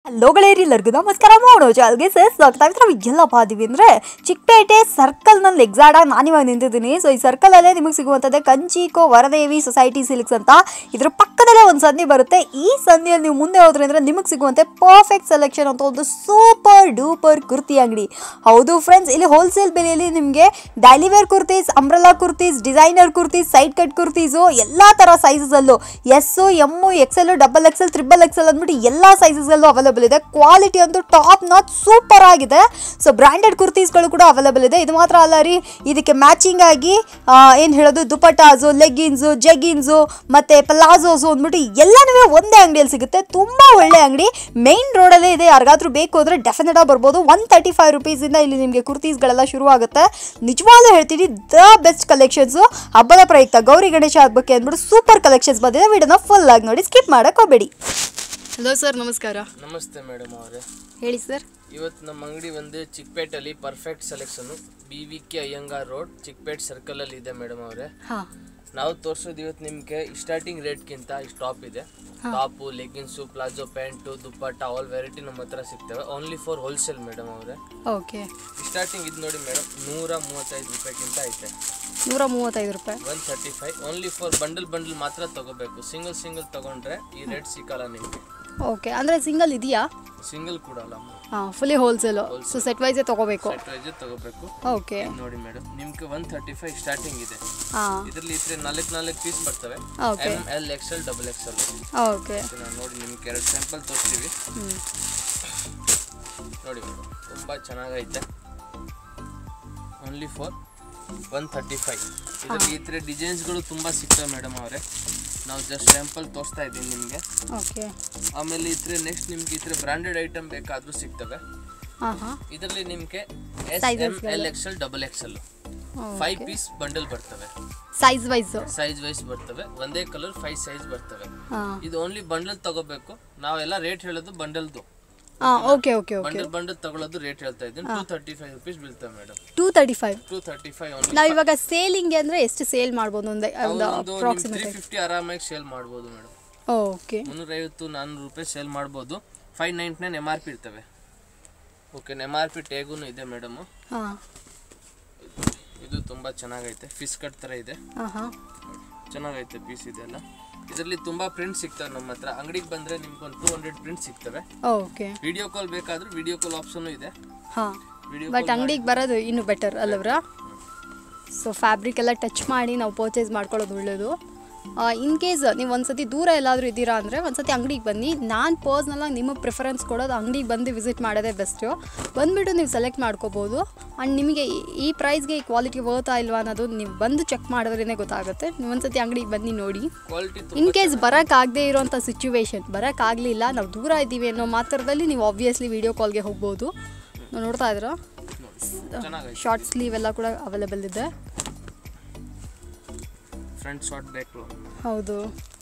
Hello ಗೆಳೆಯರಿ ಎಲ್ಲರಿಗೂ ನಮಸ್ಕಾರ ಮಾಡೋಣ ಚಾಲ್ಗೆ ಸರ್ ಸ್ವಾಗತ ಆಗುತ್ತೆ ನಾವು ಎಲ್ಲಪ್ಪ ಅದೀವಿ ಅಂದರೆ ಚಿಕ್ಕಪೇಟೆ ಸರ್ಕಲ್ನಲ್ಲಿ ಎಕ್ಸಾಕ್ಟಾಗಿ ನಾನಿವಾಗ ನಿಂತಿದ್ದೀನಿ ಸೊ ಈ ಸರ್ಕಲಲ್ಲೇ ನಿಮಗೆ ಸಿಗುವಂಥದ್ದೇ ಕಂಚೀಕೋ ವರದೇವಿ ಸೊಸೈಟಿ ಸಿಲ್ಕ್ಸ್ ಅಂತ ಇದ್ರ ಪಕ್ಕದಲ್ಲೇ ಒಂದು ಸಂಧಿ ಬರುತ್ತೆ ಈ ಸಂಧಿಯಲ್ಲಿ ನೀವು ಮುಂದೆ ಹೋದ್ರಿ ಅಂದರೆ ನಿಮಗೆ ಸಿಗುವಂತೆ ಪರ್ಫೆಕ್ಟ್ ಸೆಲೆಕ್ಷನ್ ಅಂತ ಒಂದು ಸೂಪರ್ ಡೂಪರ್ ಕುರ್ತಿ ಅಂಗಡಿ ಹೌದು ಫ್ರೆಂಡ್ಸ್ ಇಲ್ಲಿ ಹೋಲ್ಸೇಲ್ ಬೆಲೆಯಲ್ಲಿ ನಿಮಗೆ daily wear kurtis umbrella kurtis designer kurtis side cut kurtis ಎಲ್ಲ ಥರ ಸೈಜಸಲ್ಲೂ S M XL double XL triple XL ಅಂದ್ಬಿಟ್ಟು ಎಲ್ಲ ಸೈಜಸ್ಗಳಲ್ಲೂ ಅವೈಲೇಬಲ್ ಇದೆ ಕ್ವಾಲಿಟಿ ಅಂತೂ ಟಾಪ್ ನಾಟ್ ಸೂಪರ್ ಆಗಿದೆ ಸೊ ಬ್ರ್ಯಾಂಡೆಡ್ ಕುರ್ತೀಸ್ಗಳು ಕೂಡ ಅವೈಲೇಬಲ್ ಇದೆ ಇದು ಮಾತ್ರ ಅಲ್ಲ ರೀ ಇದಕ್ಕೆ ಮ್ಯಾಚಿಂಗ್ ಆಗಿ ಏನು ಹೇಳೋದು ದುಪಟಾಸು ಲೆಗ್ಗಿನ್ಸು ಜೆಗಿನ್ಸು ಮತ್ತು ಪ್ಲಾಜೋಸು ಅಂದ್ಬಿಟ್ಟು ಎಲ್ಲನೂ ಒಂದೇ ಅಂಗಡಿಯಲ್ಲಿ ಸಿಗುತ್ತೆ ತುಂಬ ಒಳ್ಳೆ ಅಂಗಡಿ ಮೇನ್ ರೋಡಲ್ಲೇ ಇದೆ ಯಾರಿಗಾದ್ರೂ ಬೇಕು ಅಂದರೆ ಡೆಫಿನೆಟ್ ಆಗಿ ಬರ್ಬೋದು ಒನ್ ತರ್ಟಿ ಫೈವ್ ರುಪೀಸಿಂದ ಇಲ್ಲಿ ನಿಮಗೆ ಕುರ್ತೀಸ್ಗಳೆಲ್ಲ ಶುರು ಆಗುತ್ತೆ ನಿಜವಾಗ್ಲೂ ಹೇಳ್ತೀನಿ ದ ಬೆಸ್ಟ್ ಕಲೆಕ್ಷನ್ಸು ಹಬ್ಬದ ಪ್ರಯುಕ್ತ ಗೌರಿ ಗಣೇಶ ಹಬ್ಬಕ್ಕೆ ಅಂದ್ಬಿಟ್ಟು ಸೂಪರ್ ಕಲೆಕ್ಷನ್ಸ್ ಬಂದಿದೆ ವಿಡಿಯೋನ ಫುಲ್ ಆಗಿ ನೋಡಿ ಸ್ಕಿಪ್ ಮಾಡಕ್ಕೆ ಹೋಗಬೇಡಿ ಹಲೋ ಸರ್ ನಮಸ್ಕಾರ ನಮಸ್ತೆ ಮೇಡಮ್ ಅವರೇ ಹೇಳಿ ಸರ್ ಇವತ್ತು ನಮ್ಮ ಅಂಗಡಿ ಒಂದು ಚಿಕ್ಕಪೇಟಲ್ಲಿ perfect selection B V K Iyengar road Chickpet ಸರ್ಕಲಲ್ಲಿ ಇದೆ ಮೇಡಮ್ ಅವರೇ ಹಾಂ ನಾವು ತೋರಿಸೋದು ಇವತ್ತು ನಿಮಗೆ ಸ್ಟಾರ್ಟಿಂಗ್ ರೇಟ್ಗಿಂತ ಇಷ್ಟು ಟಾಪ್ ಇದೆ top leggings palazzo pant dupatta all variety ನಮ್ಮ ಹತ್ರ ಸಿಗ್ತವೆ ಓನ್ಲಿ ಫಾರ್ ಹೋಲ್ಸೇಲ್ ಮೇಡಮ್ ಅವರೇ ಓಕೆ ಸ್ಟಾರ್ಟಿಂಗ್ ಇದು ನೋಡಿ ಮೇಡಮ್ ನೂರ ಮೂವತ್ತೈದು ರೂಪಾಯಿಗಿಂತ ಐತೆ ನೂರ ಮೂವತ್ತೈದು ರೂಪಾಯಿ one thirty five only for bundle bundle ಮಾತ್ರ ತಗೋಬೇಕು ಸಿಂಗಲ್ ಸಿಂಗಲ್ ತಗೊಂಡ್ರೆ ಈ ರೇಟ್ ಸಿಕ್ಕಲ್ಲ ನಿಮಗೆ ಓಕೆ ಅಂದರೆ ಸಿಂಗಲ್ ಇದೆಯಾ ಸಿಂಗಲ್ ಕೂಡ ಅಲ್ಲ ಹಾಂ ಫುಲ್ಲಿ ಹೋಲ್ಸೇಲು ಸೊ ಸೆಟ್ ವೈಸೇ ತೊಗೋಬೇಕು ಸೆಟ್ ವೈಸ್ ತಗೋಬೇಕು ಓಕೆ ನೋಡಿ ಮೇಡಮ್ ನಿಮ್ಗೆ ಒನ್ ತರ್ಟಿ ಫೈವ್ ಸ್ಟಾರ್ಟಿಂಗ್ ಇದೆ ಹಾಂ ಇದರಲ್ಲಿ ಇದ್ರೆ ನಾಲ್ಕು ನಾಲ್ಕು ಪೀಸ್ ಬರ್ತವೆ okay M L XL double XL okay ನಾನು ನೋಡಿ ನಿಮ್ಗೆ ಎರಡು ಸ್ಯಾಂಪಲ್ ತೋರಿಸ್ತೀವಿ ಹ್ಞೂ ನೋಡಿ ಮೇಡಮ್ ತುಂಬ ಚೆನ್ನಾಗೈತೆ only for one thirty five ಇದರಲ್ಲಿ ಈ ಥರ ಡಿಸೈನ್ಸ್ಗಳು ತುಂಬ ಸಿಗ್ತವೆ ಮೇಡಮ್ ಅವರೇ ನಾವು ಜಸ್ಟ್ ಸ್ಯಾಂಪಲ್ ತೋರಿಸ್ತಾ ಇದ್ದೀನಿ ನಿಮಗೆ ಓಕೆ ಆಮೇಲೆ ಇದ್ರೆ ನೆಕ್ಸ್ಟ್ ನಿಮ್ಗೆ ಈ ಥರ ಬ್ರಾಂಡೆಡ್ ಐಟಮ್ ಬೇಕಾದರೂ ಸಿಗ್ತವೆ ಹಾಂ ಹಾಂ ಇದರಲ್ಲಿ ನಿಮಗೆ S Sizes M L XL double XL five piece bundle ಬರ್ತವೆ ಸೈಜ್ ವೈಸು ಸೈಜ್ ವೈಸ್ ಬರ್ತವೆ ಒಂದೇ ಕಲರ್ ಫೈವ್ ಸೈಜ್ ಬರ್ತವೆ ಹಾಂ ಇದು ಓನ್ಲಿ ಬಂಡಲ್ ತಗೋಬೇಕು ನಾವೆಲ್ಲ ರೇಟ್ ಹೇಳೋದು ಬಂಡಲ್ದು ಹಾಂ okay okay okay bundle bundle ತಗೊಳ್ಳೋದು ರೇಟ್ ಹೇಳ್ತಾ ಇದ್ದೀನಿ ಟೂ ತರ್ಟಿ ಫೈವ್ ರುಪೀಸ್ ಬೀಳ್ತವೆ madam two thirty five two thirty five only ನಾವು ಇವಾಗ ಸೇಲಿಂಗ್ ಅಂದರೆ ಎಷ್ಟು ಸೇಲ್ ಮಾಡ್ಬೋದು ಒಂದು ಒಂದು ಒಂದು ಅಪ್ರಾಕ್ಸಿಮೇಟ್ ತ್ರೀ ಫಿಫ್ಟಿ ಆರಾಮಾಗಿ ಸೇಲ್ ಮಾಡ್ಬೋದು ಮೇಡಮ್ ಓಕೆ ಮುನ್ನೂರೈವತ್ತು ನಾನ್ನೂರು ರೂಪಾಯಿ ಸೇಲ್ ಮಾಡ್ಬೋದು five ninety nine M R P ಇರ್ತವೆ ಓಕೆ ಎಮ್ ಆರ್ ಪಿ ಟೇಗೂ ಇದೆ ಮೇಡಮು ಹಾಂ ಇದು ತುಂಬ ಚೆನ್ನಾಗೈತೆ ಫಿಸ್ ಕಟ್ ಥರ ಇದೆ ಹಾಂ ಹಾಂ ಚೆನ್ನಾಗೈತೆ ಪೀಸ್ ಇದೆಲ್ಲ ಇದರಲ್ಲಿ ತುಂಬ ಪ್ರಿಂಟ್ ಸಿಗ್ತವೆ ನಮ್ಮ ಹತ್ರ ಅಂಗಡಿಗೆ ಬಂದರೆ ನಿಮ್ಗೆ ಒಂದು ಟೂ ಹಂಡ್ರೆಡ್ ಪ್ರಿಂಟ್ ಸಿಗ್ತವೆ ಓಕೆ ವಿಡಿಯೋ ಕಾಲ್ ಬೇಕಾದ್ರೂ ವಿಡಿಯೋ ಕಾಲ್ ಆಪ್ಷನ್ ಇದೆ ಹಾಂ ವಿಡಿಯೋ ಬಟ್ ಅಂಗಡಿಗೆ ಬರೋದು ಇನ್ನೂ ಬೆಟರ್ ಅಲ್ಲವ್ರಾ ಸೊ ಫ್ಯಾಬ್ರಿಕ್ ಎಲ್ಲ ಟಚ್ ಮಾಡಿ ನಾವು ಪರ್ಚೇಸ್ ಮಾಡ್ಕೊಳ್ಳೋದು ಒಳ್ಳೆಯದು ಇನ್ ಕೇಸ್ ನೀವು ಒಂದ್ಸತಿ ದೂರ ಎಲ್ಲಾದರೂ ಇದ್ದೀರಾ ಅಂದರೆ ಒಂದ್ಸತಿ ಅಂಗಡಿಗೆ ಬನ್ನಿ ನಾನು ಪರ್ಸ್ನಲಾಗಿ ನಿಮಗೆ ಪ್ರಿಫರೆನ್ಸ್ ಕೊಡೋದು ಅಂಗಡಿಗೆ ಬಂದು ವಿಸಿಟ್ ಮಾಡೋದೇ ಬೆಸ್ಟು ಬಂದುಬಿಟ್ಟು ನೀವು ಸೆಲೆಕ್ಟ್ ಮಾಡ್ಕೋಬೋದು ಆ್ಯಂಡ್ ನಿಮಗೆ ಈ- ಈ ಪ್ರೈಸ್ಗೆ ಈ ಕ್ವಾಲಿಟಿ ವರ್ತಾ ಇಲ್ವಾ ಅನ್ನೋದು ನೀವು ಬಂದು ಚೆಕ್ ಮಾಡಿದ್ರೇ ಗೊತ್ತಾಗುತ್ತೆ ನೀವು ಒಂದ್ಸತಿ ಅಂಗಡಿಗೆ ಬನ್ನಿ ನೋಡಿ ಕ್ವಾಲಿಟಿ ಇನ್ ಕೇಸ್ ಬರೋಕ್ಕಾಗದೇ ಇರೋಂಥ ಸಿಚುವೇಶನ್ ಬರೋಕ್ಕಾಗಲಿಲ್ಲ ನಾವು ದೂರ ಇದ್ದೀವಿ ಅನ್ನೋ ಮಾತ್ರದಲ್ಲಿ ನೀವು ಆಬ್ವಿಯಸ್ಲಿ ವೀಡಿಯೋ ಕಾಲ್ಗೆ ಹೋಗ್ಬೋದು ನೀವು ನೋಡ್ತಾ ಇದ್ದೀರಾ ಚೆನ್ನಾಗೈತೆ ಶಾರ್ಟ್ ಸ್ಲೀವ್ ಎಲ್ಲ ಕೂಡ ಅವೈಲೇಬಲ್ ಇದೆ ಫ್ರಂಟ್ ಶಾರ್ಟ್ ಬ್ಯಾಕ್ ಹೌದು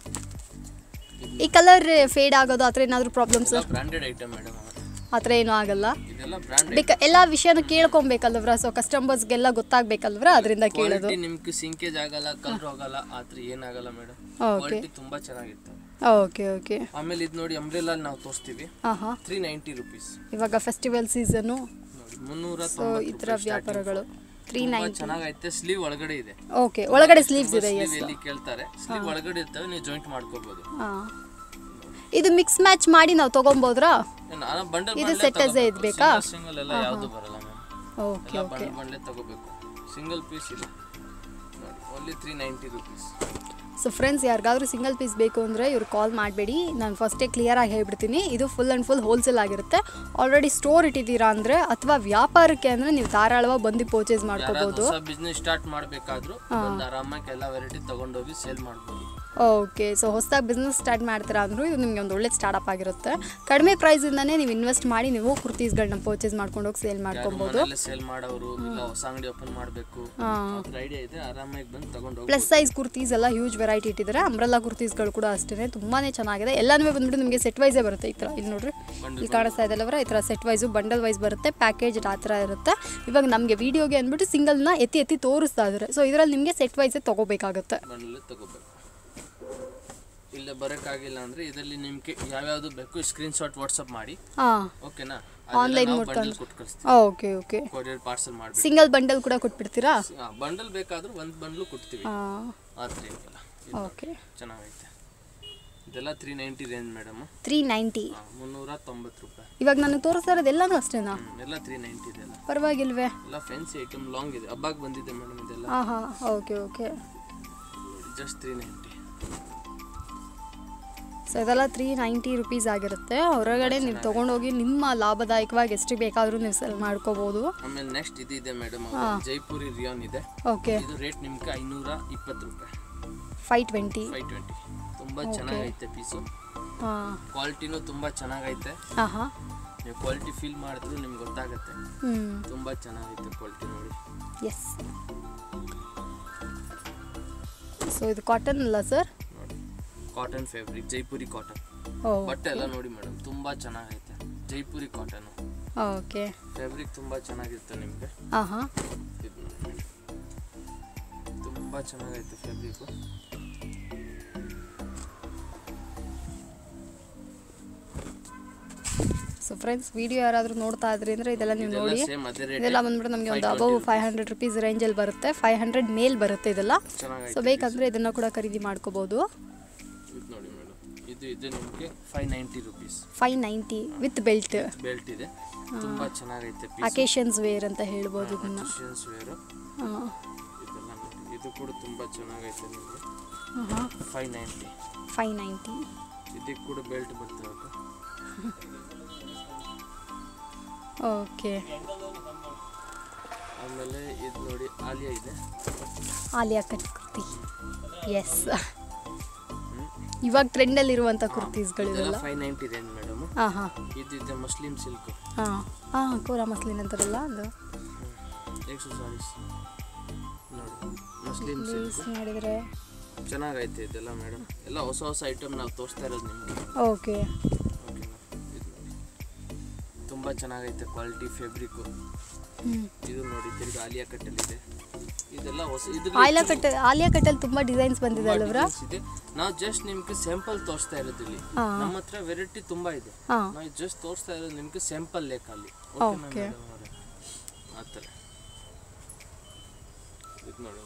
ಈ ಕಲರ್ ಫೇಡ್ ಆಗೋದು ಆ ಥರ ಏನಾದರೂ ಪ್ರಾಬ್ಲಮ್ಸ್ ಎಲ್ಲ ಬ್ರಾಂಡೆಡ್ ಐಟಮ್ ಮೇಡಮ್ ಆ ಥರ ಏನೂ ಆಗಲ್ಲ ಇದೆಲ್ಲ ಬ್ರಾಂಡೆಡ್ ಬೇಕ ಎಲ್ಲ ವಿಷಯನೂ ಕೇಳ್ಕೊಬೇಕಲ್ವ್ರ ಸೊ ಕಸ್ಟಮರ್ಸ್ಗೆಲ್ಲ ಗೊತ್ತಾಗಬೇಕಲ್ವ್ರ ಅದರಿಂದ ಕೇಳೋದು ಕ್ವಾಲಿಟಿ ನಿಮ್ಗೆ ಸಿಂಕೇಜ್ ಆಗಲ್ಲ ಕಲರ್ ಹೋಗಲ್ಲ ಆ ಥರ ಏನಾಗಲ್ಲ ಮೇಡಮ್ ಓಕೆ ಕ್ವಾಲಿಟಿ ತುಂಬಾ ಚೆನ್ನಾಗಿರ್ತವೆ ಓಕೆ ಓಕೆ ಆಮೇಲೆ ಇದು ನೋಡಿ ಅಂಬ್ರೆಲಾ ನಾವು ತೋರಿಸ್ತೀವಿ ಹಾಂ ಹಾಂ ತ್ರೀ ನೈಂಟಿ ರುಪೀಸ್ ಇವಾಗ ಫೆಸ್ಟಿವಲ್ ಸೀಸನ್ನು ನೋಡಿ ಮುನ್ನೂರ ಸೊ ಈ ಥರ ವ್ಯಾಪಾರಗಳು ತ್ರೀ ನೈನ್ ಚೆನ್ನಾಗೈತೆ ಸ್ಲೀವ್ ಒಳಗಡೆ ಇದೆ ಓಕೆ ಒಳಗಡೆ ಸ್ಲೀವ್ಸ್ ಇದೆ ಸ್ಲೀವ್ ಎಲ್ಲಿ ಕೇಳ್ತಾರೆ ಸ್ಲೀವ್ ಒಳಗಡೆ ಇರ್ತವೆ ನೀವು ಜಾಯಿಂಟ್ ಮಾಡ್ಕೋಬಹುದು ಹಾಂ ಇದು ಮಿಕ್ಸ್ ಮ್ಯಾಚ್ ಮಾಡಿ ನಾವು ತೊಗೊಬೋದ್ರಾ ನಾನು ಬಂಡಲ್ ಇದು set as ಏ ಇದ್ ಬೇಕಾ? ಸಿಂಗಲ್ ಎಲ್ಲ ಯಾವುದು ಬರಲ್ಲ ಮ್ಯಾಮ್ ಓಕೆ ಎಲ್ಲ ಓಕೆ ಬಂಡಲ್ ಬಂಡಲೇ ತಗೋಬೇಕು ಸಿಂಗಲ್ ಪೀಸ್ ಇಲ್ಲ ನೋಡಿ only three ninety rupees so friends ಯಾರಿಗಾದ್ರೂ ಸಿಂಗಲ್ ಪೀಸ್ ಬೇಕು ಅಂದರೆ ಇವ್ರು ಕಾಲ್ ಮಾಡಬೇಡಿ ನಾನು ಫಸ್ಟೇ ಕ್ಲಿಯರಾಗಿ ಹೇಳ್ಬಿಡ್ತೀನಿ ಇದು ಫುಲ್ ಆ್ಯಂಡ್ ಫುಲ್ ಹೋಲ್ಸೇಲ್ ಆಗಿರುತ್ತೆ ಆಲ್ರೆಡಿ ಸ್ಟೋರ್ ಇಟ್ಟಿದ್ದೀರಾ ಅಂದರೆ ಅಥವಾ ವ್ಯಾಪಾರಕ್ಕೆ ಅಂದರೆ ನೀವು ಧಾರಾಳವಾಗಿ ಬಂದು ಪರ್ಚೇಸ್ ಮಾಡ್ಕೋಬೋದು ಹೊಸ ಬಿಸ್ನೆಸ್ ಸ್ಟಾರ್ಟ್ ಮಾಡಬೇಕಾದ್ರೂ ಬಂದು ಆರಾಮಾಗಿ ಎಲ್ಲ ವೆರೈಟಿ ತಗೊಂಡೋಗಿ ಸೇಲ್ ಮಾಡ್ಬೋದು ಓಕೆ ಸೊ ಹೊಸದಾಗಿ ಬಿಸ್ನೆಸ್ ಸ್ಟಾರ್ಟ್ ಮಾಡ್ತೀರಾ ಅಂದರೂ ಇದು ನಿಮಗೆ ಒಂದು ಒಳ್ಳೆ ಸ್ಟಾರ್ಟಪ್ ಆಗಿರುತ್ತೆ ಕಡಿಮೆ ಪ್ರೈಸಿಂದನೇ ನೀವು ಇನ್ವೆಸ್ಟ್ ಮಾಡಿ ನೀವು ಕುರ್ತೀಸ್ಗಳನ್ನ ಪರ್ಚೇಸ್ ಮಾಡ್ಕೊಂಡೋಗಿ ಸೇಲ್ ಮಾಡ್ಕೊಬೋದು ಮನೆಯಲ್ಲೇ ಸೇಲ್ ಮಾಡೋರು ಇಲ್ಲ ಹೊಸ ಅಂಗಡಿ ಓಪನ್ ಮಾಡಬೇಕು ಹಾಂ ಅದ್ರ ಐಡಿಯಾ ಇದೆ ಆರಾಮಾಗಿ ಬಂದು ತಗೊಂಡು ಪ್ಲಸ್ ಸೈಜ್ ಕುರ್ತೀಸ್ ಎಲ್ಲ ಹ್ಯೂಜ್ ವೆರೈಟಿ ಇಟ್ಟಿದ್ದಾರೆ ಅಂಬ್ರೆಲ್ಲಾ ಕುರ್ತೀಸ್ಗಳು ಕೂಡ ಅಷ್ಟೇ ತುಂಬಾ ಚೆನ್ನಾಗಿದೆ ಎಲ್ಲನೂ ಬಂದ್ಬಿಟ್ಟು ನಿಮಗೆ ಸೆಟ್ ವೈಸೇ ಬರುತ್ತೆ ಈ ಥರ ಇಲ್ಲಿ ನೋಡ್ರಿ ಇಲ್ಲಿ ಕಾಣಿಸ್ತಾ ಇದೆಲ್ಲವರ ಈ ಥರ ಸೆಟ್ ವೈಸು ಬಂಡಲ್ ವೈಸ್ ಬರುತ್ತೆ ಪ್ಯಾಕೇಜ್ ಆ ಥರ ಇರುತ್ತೆ ಇವಾಗ ನಮಗೆ ವೀಡಿಯೋಗೆ ಅಂದ್ಬಿಟ್ಟು ಸಿಂಗಲ್ನ ಎತ್ತಿ ಎತ್ತಿ ತೋರಿಸ್ತಾ ಇದ್ದಾರೆ ಸೊ ಇದರಲ್ಲಿ ನಿಮಗೆ ಸೆಟ್ ವೈಸೇ ತೊಗೋಬೇಕಾಗುತ್ತೆ ಬಂಡಲೇ ತಗೋಬೇಕು ಇಲ್ಲ ಬರೋಕ್ಕಾಗಿಲ್ಲ ಅಂದರೆ ಇದರಲ್ಲಿ ನಿಮಗೆ ಯಾವ್ಯಾವುದು ಬೇಕು ಸ್ಕ್ರೀನ್ಶಾಟ್ ವಾಟ್ಸಪ್ ಮಾಡಿ ಹಾಂ ಓಕೆನಾ Online ಬಂಡಲ್ ಕೊಟ್ಟು ಕಳಿಸ್ತೀವಿ ಓಕೆ ಓಕೆ ಕೊರಿಯರ್ ಪಾರ್ಸಲ್ ಮಾಡಿಬಿಟ್ಟು ಸಿಂಗಲ್ ಬಂಡಲ್ ಕೂಡ ಕೊಟ್ಬಿಡ್ತೀರಾ ಬಂಡಲ್ ಬೇಕಾದ್ರೂ ಒಂದು ಬಂಡ್ಲು ಕೊಡ್ತೀವಿ ಹಾಂ ಆ ಥರ ಏನಿಲ್ಲ ಇದು ಓಕೆ ಚೆನ್ನಾಗೈತೆ ಇದೆಲ್ಲ three ninety range madam three ninety ಮುನ್ನೂರ ತೊಂಬತ್ತು ರೂಪಾಯಿ ಇವಾಗ ನನಗೆ ತೋರಿಸ್ತಾ ಇರೋದು ಎಲ್ಲನೂ ಅಷ್ಟೇನಾ ಹ್ಮ್, ಎಲ್ಲ ತ್ರೀ ನೈಂಟಿ ಇದೆಲ್ಲ ಪರವಾಗಿಲ್ವೇ ಎಲ್ಲ ಫ್ಯಾನ್ಸಿ ಐಟಮ್ ಲಾಂಗ್ ಇದೆ ಹಬ್ಬಕ್ಕೆ ಬಂದಿದೆ ಮೇಡಮ್ ಇದೆಲ್ಲ ಹಾಂ ಹಾಂ okay okay just three ninety so ಇದೆಲ್ಲ ತ್ರೀ ನೈಂಟಿ ರುಪೀಸ್ ಆಗಿರುತ್ತೆ ಹೊರಗಡೆ ನೀವು ತೊಗೊಂಡೋಗಿ ನಿಮ್ಮ ಲಾಭದಾಯಕವಾಗಿ ಎಷ್ಟು ಬೇಕಾದರೂ ನೀವು ಸೆಲ್ ಮಾಡ್ಕೋಬೋದು ಆಮೇಲೆ ನೆಕ್ಸ್ಟ್ ಇದು ಇದೆ ಮೇಡಮ್ ಜೈಪುರಿ ರಿಯಾನ್ ಇದೆ ಓಕೆ ಇದು ರೇಟ್ ನಿಮ್ಗೆ ಐನೂರ ಇಪ್ಪತ್ತು ರೂಪಾಯಿ ಫೈವ್ ಟ್ವೆಂಟಿ ಫೈವ್ ಟ್ವೆಂಟಿ ತುಂಬ ಚೆನ್ನಾಗೈತೆ ಪೀಸು ಹಾಂ ಕ್ವಾಲಿಟಿನೂ ತುಂಬ ಚೆನ್ನಾಗೈತೆ ಹಾಂ ಹಾಂ ನೀವು ಕ್ವಾಲಿಟಿ ಫೀಲ್ ಮಾಡಿದ್ರು ನಿಮ್ಗೆ ಗೊತ್ತಾಗುತ್ತೆ ಹ್ಞೂ ತುಂಬ ಚೆನ್ನಾಗೈತೆ ಕ್ವಾಲಿಟಿ ನೋಡಿ ಎಸ್ ಸೊ ಇದು ಕಾಟನ್ ಅಲ್ಲ ಸರ್ ನೋಡಿ ಕಾಟನ್ ಫ್ಯಾಬ್ರಿಕ್ ಜೈಪುರಿ ಕಾಟನ್ ಓ ಬಟ್ಟೆ ಎಲ್ಲ ನೋಡಿ ಮೇಡಮ್ ತುಂಬ ಚೆನ್ನಾಗೈತೆ ಜೈಪುರಿ ಕಾಟನು ಓಕೆ ಫ್ಯಾಬ್ರಿಕ್ ತುಂಬ ಚೆನ್ನಾಗಿರುತ್ತೆ ನಿಮಗೆ ಹಾಂ ಹಾಂ ಇದು ನೋಡಿ ತುಂಬ ಚೆನ್ನಾಗೈತೆ ಫ್ಯಾಬ್ರಿಕ್ಕು ಸೊ ಫ್ರೆಂಡ್ಸ್ ವಿಡಿಯೋ ಯಾರಾದರೂ ನೋಡ್ತಾ ಇದ್ರಿ ಅಂದರೆ ಇದೆಲ್ಲ ನೀವು ಇದೆಲ್ಲ ನೋಡಿ ಸೇಮ್ ಅದೇ ರೇಟ್ ಇದೆಲ್ಲ ಬಂದ್ಬಿಟ್ಟು ನಮಗೆ ಒಂದು ಅಬೌವ್ ಫೈವ್ ಹಂಡ್ರೆಡ್ ರುಪೀಸ್ ರೇಂಜಲ್ಲಿ ಬರುತ್ತೆ ಫೈವ್ ಹಂಡ್ರೆಡ್ ಮೇಲ್ ಬರುತ್ತೆ ಇದೆಲ್ಲ ಚೆನ್ನಾಗೈತೆ ಸೊ ಬೇಕಂದರೆ ಇದನ್ನು ಕೂಡ ಖರೀದಿ ಮಾಡ್ಕೋಬೋದು ಇದು ನೋಡಿ ಮೇಡಮ್ ಇದು ಇದು ನಿಮಗೆ five ninety rupees five ninety with belt belt ಇದೆ ತುಂಬ ಚೆನ್ನಾಗೈತೆ ಪೀಸ್ ಅಕೇಶನ್ಸ್ ವೇರ್ ಅಂತ ಹೇಳ್ಬೋದು ಇದನ್ನು ಕ್ರಿಶ್ಚಿಯನ್ಸ್ ವೇರು ಹಾಂ ಇದೆಲ್ಲ ನೋಡಿ ಇದು ಕೂಡ ತುಂಬ ಚೆನ್ನಾಗೈತೆ ನಿಮಗೆ ಹಾಂ ಫೈವ್ ನೈಂಟಿ ಫೈವ್ ನೈಂಟಿ ಇದಕ್ಕೆ ಕೂಡ ಬೆಲ್ಟ್ ಬರ್ತದೆ ಓಕೆ ಆಮೇಲೆ ಇದು ನೋಡಿ ಆಲಿಯಾ ಇದೆ ಆಲಿಯಾ ಕಟ್ ಕುರ್ತಿ ಎಸ್ ಇವಾಗ ಟ್ರೆಂಡಲ್ಲಿರುವಂಥ ಕುರ್ತೀಸ್ಗಳು ಇದೆಲ್ಲ ಇದೆಲ್ಲ ಫೈವ್ ನೈಂಟಿ ರೇಂಜ್ ಮೇಡಮ್ ಹಾಂ ಹಾಂ ಇದು ಇದೆ ಮುಸ್ಲಿಂ ಸಿಲ್ಕ್ ಹಾಂ ಹಾಂ ಕೋರಾ ಮಸ್ಲಿನ್ ಅಂತಾರಲ್ಲ ಅದು ಎಕ್ಸು ಸಾರೀಸ್ ನೋಡಿ ಮುಸ್ಲಿಂ ಪ್ಲೀಸ್ ಸಿಲ್ಕ್ ಮಾಡಿದರೆ ಚೆನ್ನಾಗೈತೆ ಇದೆಲ್ಲ ಮೇಡಮ್ ಎಲ್ಲ ಹೊಸ ಹೊಸ ಐಟಮ್ ನಾವು ತೋರಿಸ್ತಾ ಇರೋದು ನಿಮಗೆ ಓಕೆ ಓಕೆನಾ ಇದು ನೋಡಿ ತುಂಬ ಚೆನ್ನಾಗೈತೆ ಕ್ವಾಲಿಟಿ ಫ್ಯಾಬ್ರಿಕ್ಕು ಹ್ಞೂ ಇದು ನೋಡಿ ತಿರ್ಗಿ ಆಲಿಯಾ ಕಟ್ಟಲ್ಲಿದೆ ಇದೆಲ್ಲ ಹೊಸ ಆಲಿಯಾ ಕಟ್ ಆಲಿಯಾ ಕಟ್ಟಲ್ಲಿ ತುಂಬ ಡಿಸೈನ್ಸ್ ಬಂದಿದೆ ಅಲ್ವರ ಇದೆ ನಾವು ಜಸ್ಟ್ ನಿಮ್ಗೆ ಸ್ಯಾಂಪಲ್ ತೋರಿಸ್ತಾ ಇರೋದು ಇಲ್ಲಿ ಹಾಂ ನಮ್ಮ ಹತ್ರ ವೆರೈಟಿ ತುಂಬಾ ಇದೆ ಹಾಂ ನಾವು ಜಸ್ಟ್ ತೋರಿಸ್ತಾ ಇರೋದು ನಿಮ್ಗೆ ಸ್ಯಾಂಪಲ್ ಲೆಕ್ಕಲ್ಲಿ Okay. ಆ ಥರ ಇದು ನೋಡಿ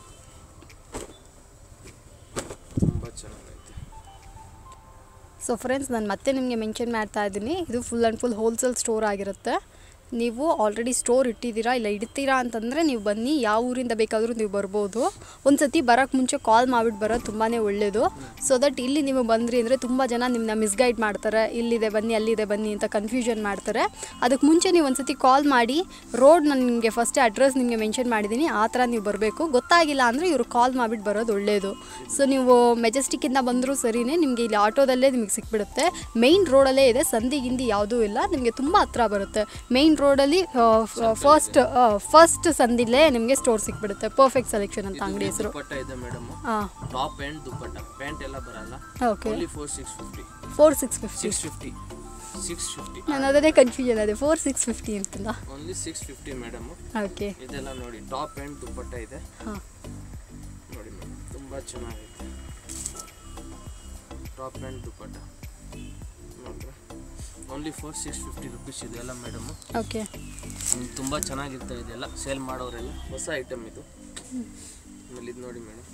ತುಂಬ ಚೆನ್ನಾಗೈತೆ ಸೊ ಫ್ರೆಂಡ್ಸ್ ನಾನು ಮತ್ತೆ ನಿಮಗೆ ಮೆನ್ಷನ್ ಮಾಡ್ತಾ ಇದ್ದೀನಿ ಇದು full and full wholesale store ಆಗಿರುತ್ತೆ ನೀವು ಆಲ್ರೆಡಿ ಸ್ಟೋರ್ ಇಟ್ಟಿದ್ದೀರಾ ಇಲ್ಲ ಇಡ್ತೀರಾ ಅಂತಂದರೆ ನೀವು ಬನ್ನಿ ಯಾವ ಊರಿಂದ ಬೇಕಾದರೂ ನೀವು ಬರ್ಬೋದು ಒಂದು ಸತಿ ಬರೋಕ್ಕೆ ಮುಂಚೆ ಕಾಲ್ ಮಾಡಿಬಿಟ್ಟು ಬರೋದು ತುಂಬಾ ಒಳ್ಳೆಯದು ಸೊ ದಟ್ ಇಲ್ಲಿ ನೀವು ಬಂದ್ರಿ ಅಂದರೆ ತುಂಬ ಜನ ನಿಮ್ಮನ್ನ ಮಿಸ್ಗೈಡ್ ಮಾಡ್ತಾರೆ ಇಲ್ಲಿದೆ ಬನ್ನಿ ಅಲ್ಲಿದೆ ಬನ್ನಿ ಅಂತ ಕನ್ಫ್ಯೂಷನ್ ಮಾಡ್ತಾರೆ ಅದಕ್ಕೆ ಮುಂಚೆ ನೀವು ಒಂದು ಸತಿ ಕಾಲ್ ಮಾಡಿ ರೋಡ್ ನಾನು ನಿಮಗೆ ಫಸ್ಟೇ ಅಡ್ರೆಸ್ ನಿಮಗೆ ಮೆನ್ಷನ್ ಮಾಡಿದ್ದೀನಿ ಆ ಥರ ನೀವು ಬರಬೇಕು ಗೊತ್ತಾಗಿಲ್ಲ ಅಂದರೆ ಇವರು ಕಾಲ್ ಮಾಡಿಬಿಟ್ಟು ಬರೋದು ಒಳ್ಳೆಯದು ಸೊ ನೀವು ಮೆಜೆಸ್ಟಿಕ್ಕಿಂದ ಬಂದರೂ ಸರಿನೇ ನಿಮಗೆ ಇಲ್ಲಿ ಆಟೋದಲ್ಲೇ ನಿಮಗೆ ಸಿಕ್ಬಿಡುತ್ತೆ ಮೇಯ್ನ್ ರೋಡಲ್ಲೇ ಇದೆ ಸಂಧಿ ಗಿಂದಿ ಯಾವುದೂ ಇಲ್ಲ ನಿಮಗೆ ತುಂಬ ಹತ್ರ ಬರುತ್ತೆ ಮೇಯ್ನ್ ರೋಡಲ್ಲಿ ಫಸ್ಟ್ ಫಸ್ಟ್ ಸಂದಿಲೇ ನಿಮಗೆ ಸ್ಟೋರ್ ಸಿಕ್ಬಿಡುತ್ತೆ ಪರ್ಫೆಕ್ಟ್ ಸೆಲೆಕ್ಷನ್ ಅಂತ ಅಂಗಡಿ ಹೆಸರು ದುಪ್ಪಟ್ಟ ಇದೆ ಮೇಡಮ್ ಹಾಂ ಟಾಪ್ ಆ್ಯಂಡ್ ದುಪ್ಪಟ್ಟ ಪ್ಯಾಂಟ್ ಎಲ್ಲ ಬರಲ್ಲ okay only four six fifty four six fifty six fifty six fifty ನಾನು ಅದನ್ನೇ ಕನ್ಫ್ಯೂಷನ್ ಅದೇ ಫೋರ್ ಸಿಕ್ಸ್ ಫಿಫ್ಟಿ ಅಂತಲ್ಲ only six fifty madam okay ಇದೆಲ್ಲ ನೋಡಿ ಟಾಪ್ ಆ್ಯಂಡ್ ದುಪ್ಪಟ್ಟ ಇದೆ ಹಾಂ ನೋಡಿ ಮೇಡಮ್ ತುಂಬ ಚೆನ್ನಾಗೈತೆ ಟಾಪ್ ಆ್ಯಂಡ್ ದುಪ್ಪಟ್ಟ ನೋಡ್ರೆ only four six fifty rupees ಇದೆಲ್ಲ ಮೇಡಮ್ ಓಕೆ ತುಂಬ ಚೆನ್ನಾಗಿರ್ತವೆ ಇದೆಲ್ಲ ಸೇಲ್ ಮಾಡೋರೆಲ್ಲ ಹೊಸ ಐಟಮ್ ಇದು ಆಮೇಲೆ ಇದು ನೋಡಿ ಮೇಡಮ್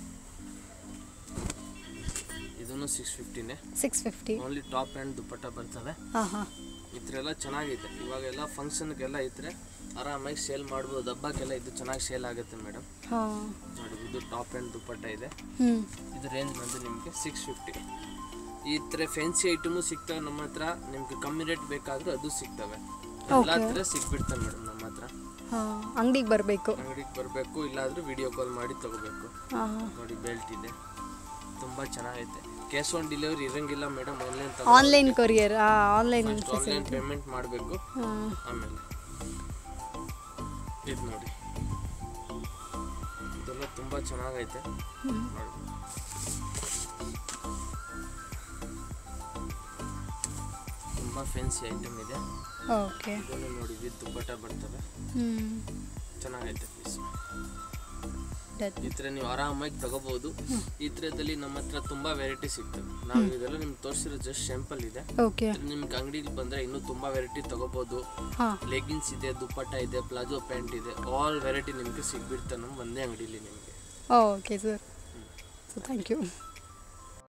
ಇದನ್ನು ಸಿಕ್ಸ್ ಫಿಫ್ಟಿನೇ six fifty only top and dupatta ಬರ್ತವೆ ಹಾಂ ಹಾಂ ಇದ್ರೆಲ್ಲ ಚೆನ್ನಾಗಿದೆ ಇವಾಗೆಲ್ಲ ಫಂಕ್ಷನ್ಗೆಲ್ಲ ಇದ್ರೆ ಆರಾಮಾಗಿ ಸೇಲ್ ಮಾಡ್ಬೋದು ಹಬ್ಬಕ್ಕೆಲ್ಲ ಇದು ಚೆನ್ನಾಗಿ ಸೇಲ್ ಆಗುತ್ತೆ ಮೇಡಮ್ ಹಾಂ ನೋಡಿ ಇದು ಟಾಪ್ ಆ್ಯಂಡ್ ದುಪ್ಪಟ್ಟ ಇದೆ ಹ್ಞೂ ಇದು ರೇಂಜ್ ಬಂದು ನಿಮಗೆ ಸಿಕ್ಸ್ ಫಿಫ್ಟಿ ಈ ಥರ ಫ್ಯಾನ್ಸಿ ಐಟಮು ಸಿಗ್ತವೆ ನಮ್ಮ ಹತ್ರ ನಿಮ್ಗೆ ಕಮ್ಮಿ ರೇಟ್ ಬೇಕಾದರೂ ಅದು ಸಿಗ್ತವೆ ಎಲ್ಲ ಥರ ಸಿಕ್ಬಿಡ್ತವೆ ಮೇಡಮ್ ನಮ್ಮ ಹತ್ರ ಹಾಂ ಅಂಗಡಿಗೆ ಬರಬೇಕು ಅಂಗಡಿಗೆ ಬರಬೇಕು ಇಲ್ಲಾದರೂ ವಿಡಿಯೋ ಕಾಲ್ ಮಾಡಿ ತಗೋಬೇಕು ಹಾಂ ನೋಡಿ ಬೆಲ್ಟ್ ಇದೆ ತುಂಬ ಚೆನ್ನಾಗೈತೆ ಕ್ಯಾಶ್ ಆನ್ ಡೆಲಿವರಿ ಇರಂಗಿಲ್ಲ madam online online courier online online payment ಮಾಡಬೇಕು ಹಾಂ ಆಮೇಲೆ ಇದು ನೋಡಿ ಇದೆಲ್ಲ ತುಂಬ ಚೆನ್ನಾಗೈತೆ ನೋಡಿ ತುಂಬ ಫ್ಯಾನ್ಸಿ ಐಟಮ್ ಇದೆ ಓಕೆ ಇದನ್ನು ನೋಡಿ ವಿತ್ ದುಪ್ಪಟ್ಟ ಬರ್ತವೆ ಹ್ಞೂ ಚೆನ್ನಾಗೈತೆ ಪೀಸ್ ಸಿಗ್ತದೆ ಈ ಥರ ನೀವು ಆರಾಮಾಗಿ ತಗೋಬಹುದು ಈ ಥರದಲ್ಲಿ ನಮ್ಮ ಹತ್ರ ತುಂಬಾ ವೆರೈಟಿ ಸಿಗ್ತವೆ ನಾವು ಇದೆಲ್ಲ ನಿಮ್ಗೆ ತೋರಿಸಿರೋ ಜಸ್ಟ್ ಸ್ಯಾಂಪಲ್ ಇದೆ ಓಕೆ ನಿಮ್ಗೆ ಅಂಗಡಿಗೆ ಬಂದ್ರೆ ಇನ್ನೂ ತುಂಬಾ ವೆರೈಟಿ ತಗೋಬಹುದು ಹಾಂ ಲೆಗಿನ್ಸ್ ಇದೆ ದುಪ್ಪಟ್ಟ ಇದೆ ಪ್ಲಾಜೋ ಪ್ಯಾಂಟ್ ಇದೆ ಆಲ್ ವೆರೈಟಿ ನಿಮಗೆ ಸಿಗ್ಬಿಡ್ತಾರೆ ನಮ್ಮ ಒಂದೇ ಅಂಗಡಿಲಿ ನಿಮಗೆ okay sir so thank you